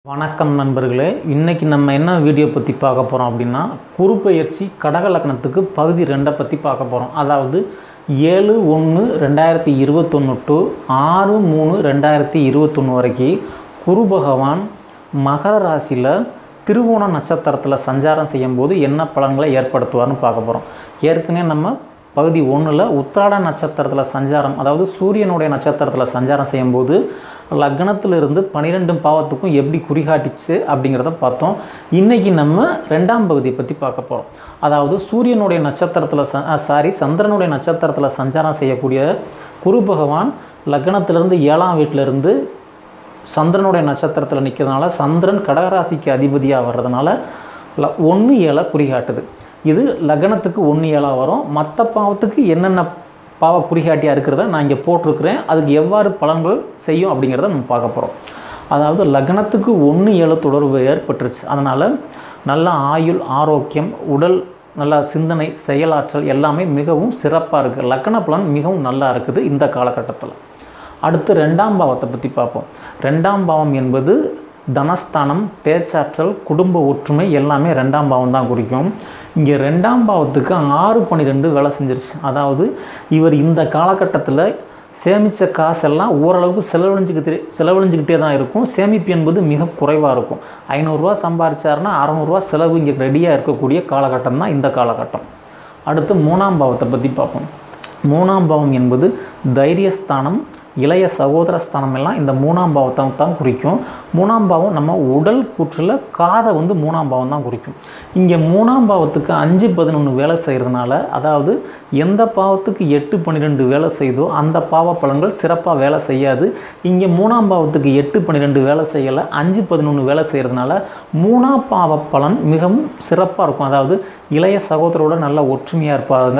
வணக்கம் நண்பர்களே இன்னைக்கு நம்ம என்ன வீடியோ பற்றி பார்க்க போகிறோம் அப்படின்னா குறுப்பெயர்ச்சி கடக லக்னத்துக்கு பகுதி ரெண்டை பற்றி பார்க்க போகிறோம் அதாவது ஏழு ஒன்று ரெண்டாயிரத்தி இருபத்தொன்று டு ஆறு மூணு ரெண்டாயிரத்தி இருபத்தொன்று வரைக்கும் குரு பகவான் மகர ராசியில் திருவோண நட்சத்திரத்தில் சஞ்சாரம் செய்யும்போது என்ன பலன்களை ஏற்படுத்துவார்னு பார்க்க போகிறோம் ஏற்கனவே நம்ம பகுதி ஒன்றில் உத்திராட நட்சத்திரத்தில் சஞ்சாரம் அதாவது சூரியனுடைய நட்சத்திரத்தில் சஞ்சாரம் செய்யும்போது லக்னத்திலிருந்து பன்னிரெண்டு பாவத்துக்கும் எப்படி குறிகாட்டிச்சு அப்படிங்கிறத பார்த்தோம் இன்றைக்கி நம்ம ரெண்டாம் பகுதியை பற்றி பார்க்க போகிறோம் அதாவது சூரியனுடைய நட்சத்திரத்தில் ச சாரி சந்திரனுடைய நட்சத்திரத்தில் சஞ்சாரம் செய்யக்கூடிய குரு பகவான் லக்னத்திலிருந்து ஏழாம் வீட்டிலிருந்து சந்திரனுடைய நட்சத்திரத்தில் நிற்கிறதுனால சந்திரன் கடகராசிக்கு அதிபதியாக வர்றதுனால ல ஒன்று ஏழை குறிகாட்டுது இது லக்னத்துக்கு ஒன்று ஏழாக வரும் மற்ற பாவத்துக்கு என்னென்ன பாவ குறிகாட்டியாக இருக்கிறத நான் இங்கே போட்டிருக்கிறேன் அதுக்கு எவ்வாறு பலன்கள் செய்யும் அப்படிங்கிறத நம்ம பார்க்க போகிறோம் அதாவது லக்னத்துக்கு ஒன்று ஏழு தொடர்பு ஏற்பட்டுருச்சு அதனால் நல்ல ஆயுள் ஆரோக்கியம் உடல் நல்ல சிந்தனை செயலாற்றல் எல்லாமே மிகவும் சிறப்பாக இருக்குது லக்ன பலன் மிகவும் நல்லா இருக்குது இந்த காலகட்டத்தில் அடுத்து ரெண்டாம் பாவத்தை பற்றி பார்ப்போம் ரெண்டாம் பாவம் என்பது தனஸ்தானம் பேச்சாற்றல் குடும்ப ஒற்றுமை எல்லாமே ரெண்டாம் பாவம் தான் குறிக்கும் இங்கே ரெண்டாம் பாவத்துக்கு ஆறு பன்னிரெண்டு வேலை செஞ்சிருச்சு அதாவது இவர் இந்த காலகட்டத்தில் சேமித்த காசெல்லாம் ஓரளவுக்கு செலவழிஞ்சுக்கிட்டே செலவழிஞ்சுக்கிட்டே தான் இருக்கும் சேமிப்பு என்பது மிக குறைவாக இருக்கும் ஐநூறுரூவா சம்பாரிச்சாருன்னா அறநூறுவா செலவு இங்கே ரெடியாக இருக்கக்கூடிய காலகட்டம் தான் இந்த காலகட்டம் அடுத்து மூணாம் பாவத்தை பற்றி பார்ப்போம் மூணாம் பாவம் என்பது தைரியஸ்தானம் இளைய சகோதர ஸ்தானம் எல்லாம் இந்த மூணாம் பாவத்தை தான் குறிக்கும் மூணாம் பாவம் நம்ம உடல் கூற்றில் காதை வந்து மூணாம் பாவம் தான் குறிக்கும் இங்கே மூணாம் பாவத்துக்கு அஞ்சு பதினொன்று வேலை செய்கிறதுனால அதாவது எந்த பாவத்துக்கு எட்டு பன்னிரெண்டு வேலை செய்தோ அந்த பாவ பலன்கள் சிறப்பாக வேலை செய்யாது இங்கே மூணாம் பாவத்துக்கு எட்டு பன்னிரெண்டு வேலை செய்யலை அஞ்சு பதினொன்று வேலை செய்கிறதுனால மூணாம் பாவ பலன் மிகவும் சிறப்பாக இருக்கும் அதாவது இளைய சகோதரோட நல்ல ஒற்றுமையாக இருப்பாங்க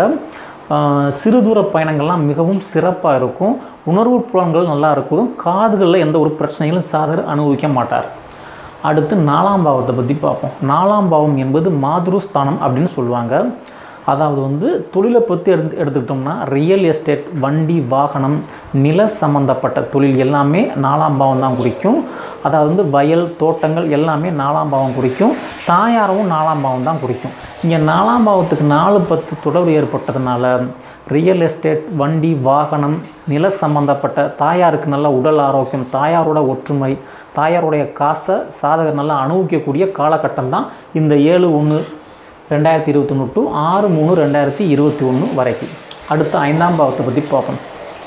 சிறு தூர பயணங்கள்லாம் மிகவும் சிறப்பாக இருக்கும் உணர்வு புலன்கள் நல்லா இருக்கும் காதுகளில் எந்த ஒரு பிரச்சனைகளும் சாதர் அனுபவிக்க மாட்டார் அடுத்து நாலாம் பாவத்தை பற்றி பார்ப்போம் நாலாம் பாவம் என்பது மாதுருஸ்தானம் அப்படின்னு சொல்லுவாங்க அதாவது வந்து தொழிலை பற்றி எடுத்து எடுத்துக்கிட்டோம்னா ரியல் எஸ்டேட் வண்டி வாகனம் நில சம்மந்தப்பட்ட தொழில் எல்லாமே நாலாம் பாவம் தான் குறிக்கும் அதாவது வந்து வயல் தோட்டங்கள் எல்லாமே நாலாம் பாவம் குறிக்கும் தாயாரவும் நாலாம் பாவம் தான் குறிக்கும் இங்கே நாலாம் பாவத்துக்கு நாலு பத்து தொடர்பு ஏற்பட்டதுனால ரியல் எஸ்டேட் வண்டி வாகனம் நில சம்பந்தப்பட்ட தாயாருக்கு நல்ல உடல் ஆரோக்கியம் தாயாரோட ஒற்றுமை தாயாருடைய காசை சாதகர் நல்லா அனுபவிக்கக்கூடிய காலகட்டம் தான் இந்த ஏழு ஒன்று ரெண்டாயிரத்தி இருபத்தொன்று டு ஆறு மூணு ரெண்டாயிரத்தி இருபத்தி ஒன்று வரைக்கும் அடுத்து ஐந்தாம் பாவத்தை பற்றி பார்ப்போம்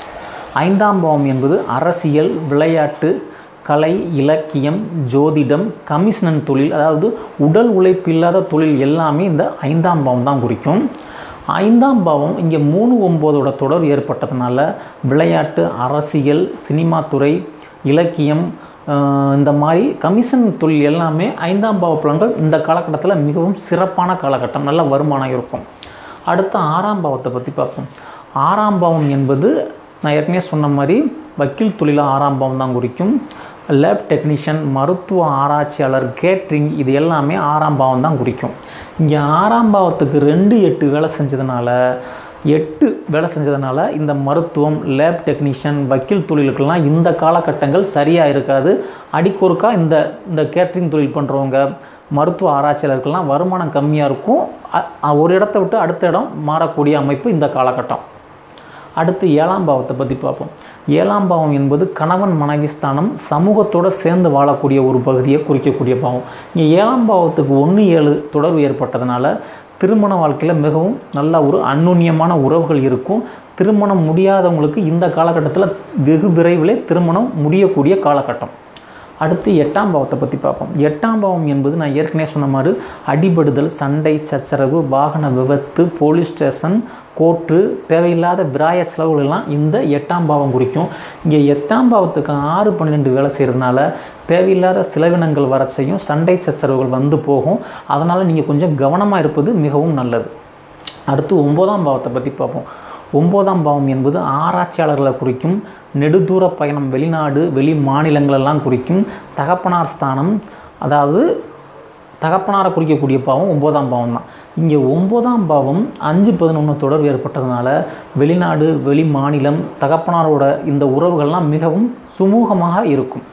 ஐந்தாம் பாவம் என்பது அரசியல் விளையாட்டு கலை இலக்கியம் ஜோதிடம் கமிஷனன் தொழில் அதாவது உடல் உழைப்பு இல்லாத தொழில் எல்லாமே இந்த ஐந்தாம் பாவம் தான் குறிக்கும் ஐந்தாம் பாவம் இங்கே மூணு ஒம்போதோட தொடர் ஏற்பட்டதுனால விளையாட்டு அரசியல் சினிமா துறை இலக்கியம் இந்த மாதிரி கமிஷன் தொழில் எல்லாமே ஐந்தாம் பாவ பலன்கள் இந்த காலகட்டத்தில் மிகவும் சிறப்பான காலகட்டம் நல்ல வருமானம் இருக்கும் அடுத்த ஆறாம் பாவத்தை பற்றி பார்ப்போம் ஆறாம் பாவம் என்பது நான் ஏற்கனவே சொன்ன மாதிரி வக்கீல் தொழிலாக ஆறாம் பாவம் தான் குறிக்கும் லேப் டெக்னீஷியன் மருத்துவ ஆராய்ச்சியாளர் கேட்ரிங் இது எல்லாமே ஆறாம் பாவம் தான் குறிக்கும் இங்கே ஆறாம் பாவத்துக்கு ரெண்டு எட்டு வேலை செஞ்சதுனால எட்டு வேலை செஞ்சதுனால இந்த மருத்துவம் லேப் டெக்னீஷியன் வக்கீல் தொழிலுக்கெல்லாம் இந்த காலகட்டங்கள் சரியாக இருக்காது அடிக்கொருக்கா இந்த இந்த கேட்ரிங் தொழில் பண்ணுறவங்க மருத்துவ ஆராய்ச்சியாளருக்கெல்லாம் வருமானம் கம்மியாக இருக்கும் ஒரு இடத்த விட்டு அடுத்த இடம் மாறக்கூடிய அமைப்பு இந்த காலகட்டம் அடுத்து ஏழாம் பாவத்தை பற்றி பார்ப்போம் ஏழாம் பாவம் என்பது கணவன் மனைவி ஸ்தானம் சமூகத்தோடு சேர்ந்து வாழக்கூடிய ஒரு பகுதியை குறிக்கக்கூடிய பாவம் இங்கே ஏழாம் பாவத்துக்கு ஒன்று ஏழு தொடர்பு ஏற்பட்டதுனால திருமண வாழ்க்கையில் மிகவும் நல்ல ஒரு அந்நுன்யமான உறவுகள் இருக்கும் திருமணம் முடியாதவங்களுக்கு இந்த காலகட்டத்தில் வெகு விரைவிலே திருமணம் முடியக்கூடிய காலகட்டம் அடுத்து எட்டாம் பாவத்தை பற்றி பார்ப்போம் எட்டாம் பாவம் என்பது நான் ஏற்கனவே சொன்ன மாதிரி அடிபடுதல் சண்டை சச்சரவு வாகன விபத்து போலீஸ் ஸ்டேஷன் கோர்ட்டு தேவையில்லாத விராய செலவுகள் எல்லாம் இந்த எட்டாம் பாவம் குறிக்கும் இங்கே எட்டாம் பாவத்துக்கு ஆறு பன்னிரெண்டு வேலை செய்கிறதுனால தேவையில்லாத செலவினங்கள் வர செய்யும் சண்டை சச்சரவுகள் வந்து போகும் அதனால் நீங்கள் கொஞ்சம் கவனமாக இருப்பது மிகவும் நல்லது அடுத்து ஒம்போதாம் பாவத்தை பற்றி பார்ப்போம் ஒம்போதாம் பாவம் என்பது ஆராய்ச்சியாளர்களை குறிக்கும் நெடுதூர பயணம் வெளிநாடு வெளி மாநிலங்களெல்லாம் குறிக்கும் தகப்பனார் ஸ்தானம் அதாவது தகப்பனாரை குறிக்கக்கூடிய பாவம் ஒம்போதாம் பாவம் தான் இங்கே ஒன்பதாம் பாவம் அஞ்சு பதினொன்று தொடர்பு ஏற்பட்டதுனால வெளிநாடு வெளி மாநிலம் தகப்பனாரோட இந்த உறவுகள்லாம் மிகவும் சுமூகமாக இருக்கும்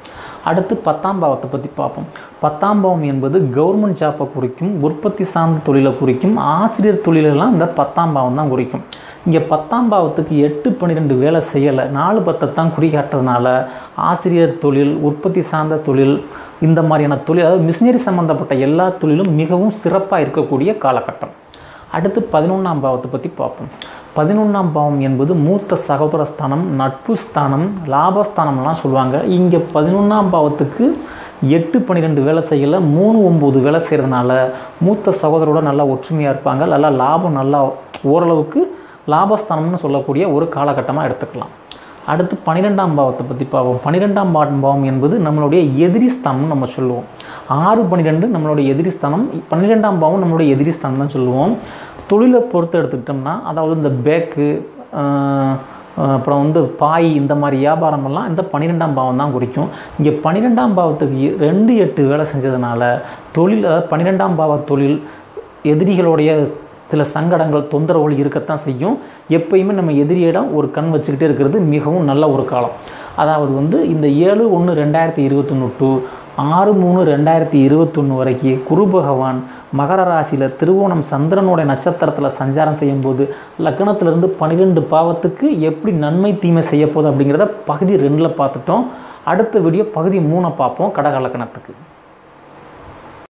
அடுத்து பத்தாம் பாவத்தை பற்றி பார்ப்போம் பத்தாம் பாவம் என்பது கவர்மெண்ட் ஜாப்பை குறிக்கும் உற்பத்தி சார்ந்த தொழிலை குறிக்கும் ஆசிரியர் தொழிலெல்லாம் இந்த பத்தாம் பாவம் தான் குறிக்கும் இங்கே பத்தாம் பாவத்துக்கு எட்டு பன்னிரெண்டு வேலை செய்யலை நாலு பத்தை தான் குறிகாட்டுறதுனால ஆசிரியர் தொழில் உற்பத்தி சார்ந்த தொழில் இந்த மாதிரியான தொழில் அதாவது மிஷினரி சம்மந்தப்பட்ட எல்லா தொழிலும் மிகவும் சிறப்பாக இருக்கக்கூடிய காலகட்டம் அடுத்து பதினொன்றாம் பாவத்தை பற்றி பார்ப்போம் பதினொன்றாம் பாவம் என்பது மூத்த சகோதர ஸ்தானம் நட்பு ஸ்தானம் லாபஸ்தானம்லாம் சொல்லுவாங்க இங்கே பதினொன்றாம் பாவத்துக்கு எட்டு பன்னிரெண்டு வேலை செய்யல மூணு ஒம்பது வேலை செய்கிறதுனால மூத்த சகோதரோட நல்லா ஒற்றுமையாக இருப்பாங்க நல்லா லாபம் நல்லா ஓரளவுக்கு லாபஸ்தானம்னு சொல்லக்கூடிய ஒரு காலகட்டமாக எடுத்துக்கலாம் அடுத்து பன்னிரெண்டாம் பாவத்தை பற்றி பார்ப்போம் பன்னிரெண்டாம் பாவம் என்பது நம்மளுடைய எதிரி ஸ்தானம்னு நம்ம சொல்லுவோம் ஆறு பன்னிரெண்டு நம்மளுடைய எதிரி ஸ்தானம் பன்னிரெண்டாம் பாவம் நம்மளுடைய எதிரி ஸ்தானம் தான் சொல்லுவோம் தொழிலை பொறுத்து எடுத்துக்கிட்டோம்னா அதாவது இந்த பேக்கு அப்புறம் வந்து பாய் இந்த மாதிரி வியாபாரமெல்லாம் இந்த பன்னிரெண்டாம் பாவம் தான் குறிக்கும் இங்கே பன்னிரெண்டாம் பாவத்துக்கு ரெண்டு எட்டு வேலை செஞ்சதுனால தொழில் அதாவது பன்னிரெண்டாம் பாவ தொழில் எதிரிகளுடைய சில சங்கடங்கள் தொந்தரவுகள் இருக்கத்தான் செய்யும் எப்பயுமே நம்ம எதிரியிடம் ஒரு கண் வச்சுக்கிட்டே இருக்கிறது மிகவும் நல்ல ஒரு காலம் அதாவது வந்து இந்த ஏழு ஒன்று ரெண்டாயிரத்தி இருபத்தொன்று டு ஆறு மூணு ரெண்டாயிரத்தி இருபத்தொன்று வரைக்கும் குரு பகவான் மகர ராசியில் திருவோணம் சந்திரனுடைய நட்சத்திரத்தில் சஞ்சாரம் செய்யும்போது லக்னத்திலிருந்து பன்னிரெண்டு பாவத்துக்கு எப்படி நன்மை தீமை செய்ய போகுது அப்படிங்கிறத பகுதி ரெண்டில் பார்த்துட்டோம் அடுத்த வீடியோ பகுதி மூணை பார்ப்போம் கடக லக்கணத்துக்கு